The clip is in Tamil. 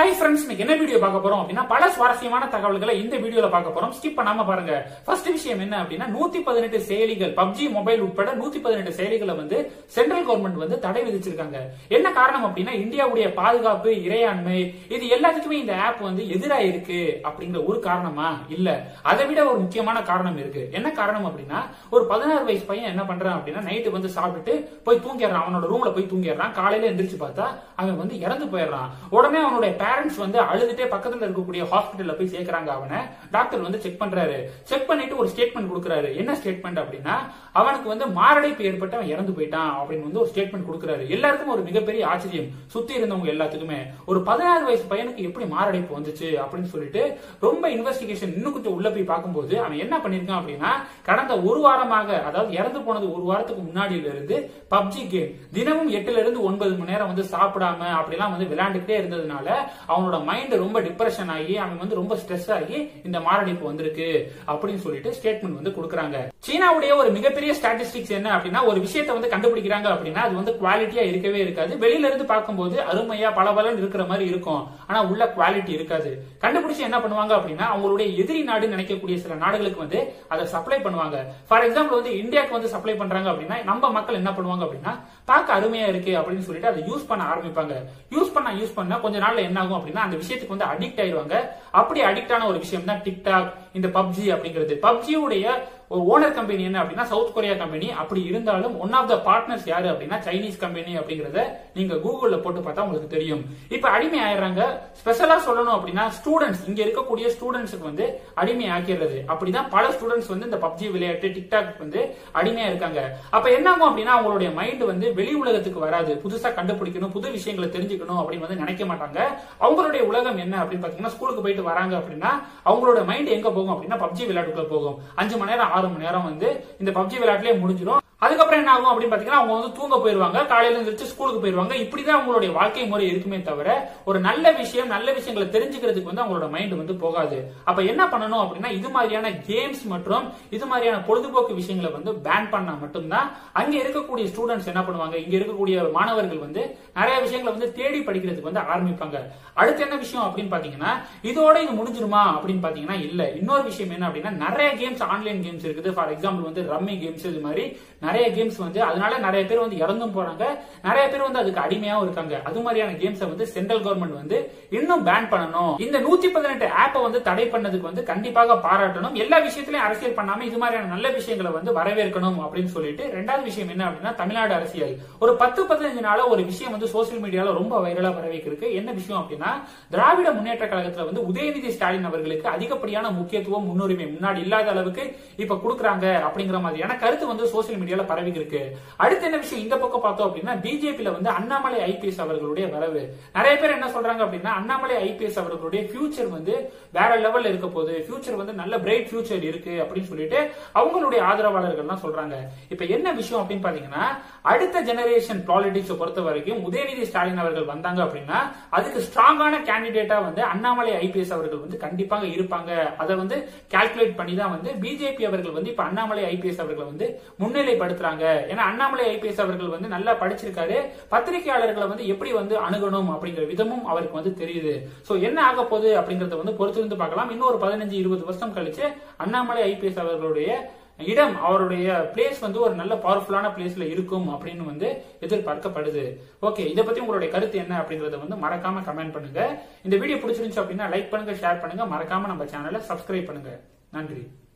ஹாய் ஃப்ரெண்ட்ஸ் இன்னைக்கு என்ன வீடியோ பார்க்க போறோம் அப்படின்னா பல சுவாரஸ்யமான தகவல்களை இந்த வீடியோல பார்க்க போறோம் ஸ்கிப் பண்ணாம பாருங்க ஃபர்ஸ்ட் விஷயம் என்ன அப்படின்னா நூத்தி பதினெட்டு செயலிகள் பப்ஜி மொபைல் உட்பட நூத்தி பதினெட்டு செயலிகளை வந்து சென்ட்ரல் கவர்மெண்ட் வந்து தடை விதிச்சிருக்காங்க என்ன காரணம் அப்படின்னா இந்தியாவுடைய பாதுகாப்பு இறையாண்மை இது எல்லாத்துக்குமே இந்த ஆப் வந்து எதிரா இருக்கு அப்படிங்கிற ஒரு காரணமா இல்ல அதை விட ஒரு முக்கியமான காரணம் இருக்கு என்ன காரணம் அப்படின்னா ஒரு பதினாறு வயசு பையன் என்ன பண்றான் அப்படின்னா நைட்டு வந்து சாப்பிட்டுட்டு போய் தூங்கிடுறான் அவனோட ரூம்ல போய் தூங்கிடுறான் காலையில எந்திரிச்சு பார்த்தா அவன் வந்து இறந்து போயிடுறான் உடனே அவனுடைய பேரண்ட்ஸ் வந்து அழுதுட்டே பக்கத்துல இருக்கக்கூடிய ஹாஸ்பிட்டல்ல போய் சேர்க்கறாங்க அவனை டாக்டர் வந்து செக் பண்றாரு செக் பண்ணிட்டு ஒரு ஸ்டேட்மெண்ட் கொடுக்கறாரு என்ன ஸ்டேட்மெண்ட் அப்படின்னா அவனுக்கு வந்து மாரடைப்பு ஏற்பட்டு அவன் இறந்து போயிட்டான் அப்படின்னு வந்து ஒரு ஸ்டேட்மெண்ட் கொடுக்கறாரு எல்லாருக்கும் ஒரு மிகப்பெரிய ஆச்சரியம் சுத்தி இருந்தவங்க எல்லாத்துக்குமே ஒரு பதினாறு வயசு பையனுக்கு எப்படி மாரடைப்பு வந்துச்சு அப்படின்னு சொல்லிட்டு ரொம்ப இன்வெஸ்டிகேஷன் இன்னும் கொஞ்சம் உள்ள போய் பார்க்கும்போது அவன் என்ன பண்ணிருக்கான் அப்படின்னா கடந்த ஒரு வாரமாக அதாவது இறந்து போனது ஒரு வாரத்துக்கு முன்னாடியில இருந்து பப்ஜி கேம் தினமும் எட்டுல இருந்து ஒன்பது மணி நேரம் வந்து சாப்பிடாம அப்படிலாம் வந்து விளையாண்டுட்டே இருந்ததுனால அவனோட மைண்ட் ரொம்ப டிப்ரெஷன் ஆகி அவன் வந்து ரொம்ப ஸ்ட்ரெஸ் ஆகி இந்த மாரடைப்பு வந்திருக்கு அப்படின்னு சொல்லிட்டு ஸ்டேட்மெண்ட் வந்து கொடுக்குறாங்க சீனாவுடைய ஒரு மிகப்பெரிய ஸ்டாட்டிஸ்டிக்ஸ் என்ன அப்படின்னா ஒரு விஷயத்தை வந்து கண்டுபிடிக்கிறாங்க அப்படின்னா அது வந்து குவாலிட்டியா இருக்கவே இருக்காது வெளியில இருந்து பார்க்கும்போது அருமையா பளபளன்னு இருக்கிற மாதிரி இருக்கும் ஆனா உள்ள குவாலிட்டி இருக்காது கண்டுபிடிச்சு என்ன பண்ணுவாங்க அப்படின்னா அவங்களுடைய எதிரி நாடு நினைக்கக்கூடிய சில நாடுகளுக்கு வந்து அதை சப்ளை பண்ணுவாங்க ஃபார் எக்ஸாம்பிள் வந்து இந்தியாவுக்கு வந்து சப்ளை பண்றாங்க அப்படின்னா நம்ம மக்கள் என்ன பண்ணுவாங்க அப்படின்னா பார்க்க அருமையா இருக்கு அப்படின்னு சொல்லிட்டு அதை யூஸ் பண்ண ஆரம்பிப்பாங்க யூஸ் பண்ண யூஸ் பண்ண கொஞ்ச நாள்ல என்ன ஆகும் அப்படின்னா அந்த விஷயத்துக்கு வந்து அடிக்ட் ஆயிருவாங்க அப்படி அடிக்ட் ஆன ஒரு விஷயம் தான் டிக்டாக் இந்த பப்ஜி அப்படிங்கிறது பப்ஜியுடைய ஒரு ஓனர் கம்பெனி என்ன அப்படின்னா சவுத் கொரியா கம்பெனி அப்படி இருந்தாலும் ஒன் ஆஃப் த பார்ட்னர்ஸ் யாரு அப்படின்னா சைனீஸ் கம்பெனி அப்படிங்கறத நீங்க கூகுள்ல போட்டு பார்த்தா உங்களுக்கு தெரியும் இப்ப அடிமை ஆயிடுறாங்க ஸ்பெஷலா சொல்லணும் அப்படின்னா ஸ்டூடெண்ட்ஸ் இங்க இருக்கக்கூடிய ஸ்டூடெண்ட்ஸுக்கு வந்து அடிமை ஆக்கிடுறது அப்படிதான் பல ஸ்டூடெண்ட்ஸ் வந்து இந்த பப்ஜி விளையாட்டு டிக்டாக் வந்து அடிமையா இருக்காங்க அப்ப என்ன ஆகும் அப்படின்னா அவங்களுடைய மைண்ட் வந்து வெளி உலகத்துக்கு வராது புதுசா கண்டுபிடிக்கணும் புது விஷயங்களை தெரிஞ்சுக்கணும் அப்படின்னு வந்து நினைக்க மாட்டாங்க அவங்களுடைய உலகம் என்ன அப்படின்னு பாத்தீங்கன்னா ஸ்கூலுக்கு போயிட்டு வராங்க அப்படின்னா அவங்களோட மைண்ட் எங்க போகும் அப்படின்னா பப்ஜி விளையாட்டுக்குள்ள போகும் அஞ்சு மணி நேரம் ஆறு மணி நேரம் வந்து இந்த பப்ஜி விளையாட்டுலயே முடிஞ்சிடும் அதுக்கப்புறம் என்ன ஆகும் அப்படின்னு பாத்தீங்கன்னா அவங்க வந்து தூங்க போயிருவாங்க காலையில எழுந்திரிச்சு ஸ்கூலுக்கு போயிருவாங்க இப்படிதான் அவங்களுடைய வாழ்க்கை முறை இருக்குமே தவிர ஒரு நல்ல விஷயம் நல்ல விஷயங்களை தெரிஞ்சுக்கிறதுக்கு வந்து அவங்களோட மைண்ட் வந்து போகாது அப்ப என்ன பண்ணணும் அப்படின்னா இது மாதிரியான கேம்ஸ் மற்றும் இது மாதிரியான பொழுதுபோக்கு விஷயங்களை வந்து பேன் பண்ணா மட்டும்தான் அங்க இருக்கக்கூடிய ஸ்டூடெண்ட்ஸ் என்ன பண்ணுவாங்க இங்க இருக்கக்கூடிய மாணவர்கள் வந்து நிறைய விஷயங்களை வந்து தேடி படிக்கிறதுக்கு வந்து ஆரம்பிப்பாங்க அடுத்து என்ன விஷயம் அப்படின்னு பாத்தீங்கன்னா இதோட இது முடிஞ்சிருமா அப்படின்னு பாத்தீங்கன்னா இல்ல இன்னொரு விஷயம் என்ன அப்படின்னா நிறைய கேம்ஸ் ஆன்லைன் கேம்ஸ் இருக்குது ஃபார் எக்ஸாம்பிள் வந்து ரம்மி கேம்ஸ் இது மாதிரி நிறைய கேம்ஸ் வந்து அதனால நிறைய பேர் வந்து இறந்தும் போறாங்க நிறைய பேர் வந்து அதுக்கு அடிமையாவும் இருக்காங்க அது மாதிரியான கேம்ஸை வந்து சென்ட்ரல் கவர்மெண்ட் வந்து இன்னும் பேன் பண்ணணும் இந்த நூத்தி பதினெட்டு ஆப்பை வந்து தடை பண்ணதுக்கு வந்து கண்டிப்பாக பாராட்டணும் எல்லா விஷயத்திலையும் அரசியல் பண்ணாம இது மாதிரியான நல்ல விஷயங்களை வந்து வரவேற்கணும் அப்படின்னு சொல்லிட்டு ரெண்டாவது விஷயம் என்ன அப்படின்னா தமிழ்நாடு அரசியல் ஒரு பத்து பதினஞ்சு நாள ஒரு விஷயம் வந்து சோசியல் மீடியால ரொம்ப வைரலா பரவிக்கு இருக்கு என்ன விஷயம் அப்படின்னா திராவிட முன்னேற்ற கழகத்துல வந்து உதயநிதி ஸ்டாலின் அவர்களுக்கு அதிகப்படியான முக்கியத்துவம் முன்னுரிமை முன்னாடி இல்லாத அளவுக்கு இப்ப கொடுக்குறாங்க அப்படிங்கிற மாதிரியான கருத்து வந்து சோசியல் மீடியால பரவி இருக்கு அடுத்து என்ன விஷயம் இந்த பக்கம் பார்த்தோம் அப்படின்னா பிஜேபியில வந்து அண்ணாமலை ஐபிஎஸ் அவர்களுடைய வரவு நிறைய பேர் என்ன சொல்றாங்க அப்படின்னா அண்ணாமலை ஐபிஎஸ் அவர்களுடைய ஃபியூச்சர் வந்து வேற லெவல்ல இருக்க போகுது ஃபியூச்சர் வந்து நல்ல பிரைட் ஃபியூச்சர் இருக்கு அப்படின்னு சொல்லிட்டு அவங்களுடைய ஆதரவாளர்கள்லாம் சொல்றாங்க இப்ப என்ன விஷயம் அப்படின்னு பாத்தீங்கன்னா அடுத்த ஜெனரேஷன் பாலிடிக்ஸ் பொறுத்த வரைக்கும் உதயநிதி ஸ்டாலின் அவர்கள் வந்தாங்க அப்படின்னா அதுக்கு ஸ்ட்ராங்கான கேண்டிடேட்டா வந்து அண்ணாமலை ஐபிஎஸ் அவர்கள் வந்து கண்டிப்பாக இருப்பாங்க அதை வந்து கால்குலேட் பண்ணி தான் வந்து பிஜேபி அவர்கள் வந்து இப்ப அண்ணாமலை ஐபிஎஸ் அவர்களை வந்து முன்னிலைப்படுத்துறாங்க ஏன்னா அண்ணாமலை ஐபிஎஸ் அவர்கள் வந்து நல்லா படிச்சிருக்காரு பத்திரிகையாளர்களை வந்து எப்படி வந்து அணுகணும் அப்படிங்கிற விதமும் அவருக்கு வந்து தெரியுது சோ என்ன ஆக போகுது அப்படிங்கறத வந்து பொறுத்திருந்து பார்க்கலாம் இன்னும் ஒரு பதினஞ்சு இருபது வருஷம் கழிச்சு அண்ணாமலை ஐபிஎஸ் அவர்களுடைய இடம் அவருடைய பிளேஸ் வந்து ஒரு நல்ல பவர்ஃபுல்லான பிளேஸ்ல இருக்கும் அப்படின்னு வந்து எதிர்பார்க்கப்படுது ஓகே இதை பத்தி உங்களுடைய கருத்து என்ன அப்படிங்கறத வந்து மறக்காம கமெண்ட் பண்ணுங்க இந்த வீடியோ பிடிச்சிருந்துச்சு அப்படின்னா லைக் பண்ணுங்க ஷேர் பண்ணுங்க மறக்காம நம்ம சேனலை சப்ஸ்கிரைப் பண்ணுங்க நன்றி